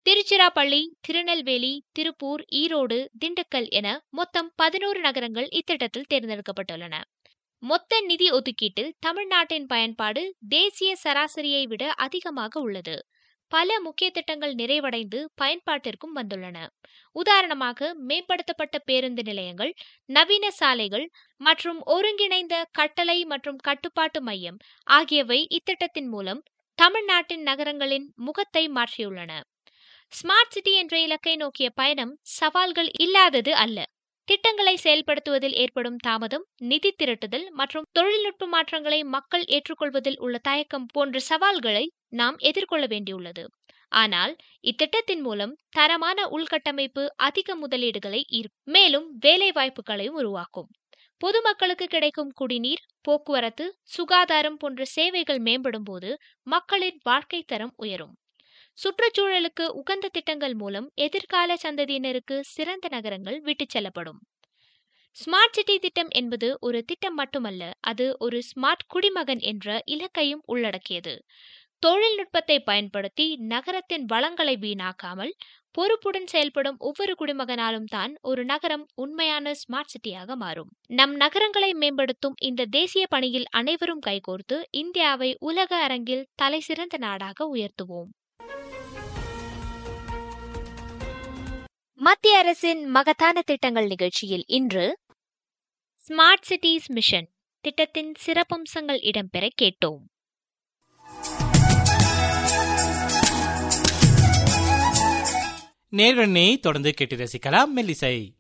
திருச்சிராப்பள்ளி திருநெல்வேலி திருப்பூர் ஈரோடு திண்டுக்கல் என மொத்தம் பதினோரு நகரங்கள் இத்திட்டத்தில் தேர்ந்தெடுக்கப்பட்டுள்ளன மொத்த நிதி ஒதுக்கீட்டில் தமிழ்நாட்டின் பயன்பாடு தேசிய சராசரியை விட அதிகமாக உள்ளது பல முக்கிய திட்டங்கள் நிறைவடைந்து பயன்பாட்டிற்கும் வந்துள்ளன உதாரணமாக மேம்படுத்தப்பட்ட பேருந்து நிலையங்கள் நவீன சாலைகள் மற்றும் ஒருங்கிணைந்த கட்டளை மற்றும் கட்டுப்பாட்டு மையம் ஆகியவை இத்திட்டத்தின் மூலம் தமிழ்நாட்டின் நகரங்களின் முகத்தை மாற்றியுள்ளன ஸ்மார்ட் சிட்டி என்ற இலக்கை நோக்கிய பயணம் சவால்கள் இல்லாதது அல்ல திட்டங்களை செயல்படுத்துவதில் ஏற்படும் தாமதம் நிதி திரட்டுதல் மற்றும் தொழில்நுட்ப மாற்றங்களை மக்கள் ஏற்றுக்கொள்வதில் உள்ள தயக்கம் போன்ற சவால்களை நாம் எதிர்கொள்ள வேண்டியுள்ளது ஆனால் இத்திட்டத்தின் மூலம் தரமான உள்கட்டமைப்பு அதிக முதலீடுகளை ஈர்க்கும் மேலும் வேலை வாய்ப்புகளையும் உருவாக்கும் பொதுமக்களுக்கு கிடைக்கும் குடிநீர் போக்குவரத்து சுகாதாரம் போன்ற சேவைகள் மேம்படும் போது மக்களின் வாழ்க்கை தரம் உயரும் சுற்றுச்சூழலுக்கு உகந்த திட்டங்கள் மூலம் எதிர்கால சந்ததியினருக்கு சிறந்த நகரங்கள் விட்டுச் செல்லப்படும் ஸ்மார்ட் சிட்டி திட்டம் என்பது ஒரு திட்டம் மட்டுமல்ல அது ஒரு ஸ்மார்ட் குடிமகன் என்ற இலக்கையும் உள்ளடக்கியது தொழில்நுட்பத்தை பயன்படுத்தி நகரத்தின் வளங்களை வீணாக்காமல் பொறுப்புடன் செயல்படும் ஒவ்வொரு குடிமகனாலும் தான் ஒரு நகரம் உண்மையான ஸ்மார்ட் சிட்டியாக மாறும் நம் நகரங்களை மேம்படுத்தும் இந்த தேசிய பணியில் அனைவரும் கைகோர்த்து இந்தியாவை உலக அரங்கில் தலைசிறந்த நாடாக உயர்த்துவோம் மத்திய அரசின் மகத்தான திட்டங்கள் நிகழ்ச்சியில் இன்று ஸ்மார்ட் சிட்டிஸ் மிஷன் திட்டத்தின் சிறப்பம்சங்கள் இடம்பெற கேட்டோம் நேர்வண்ணை தொடர்ந்து கேட்டு ரசிக்கலாம் மெல்லிசை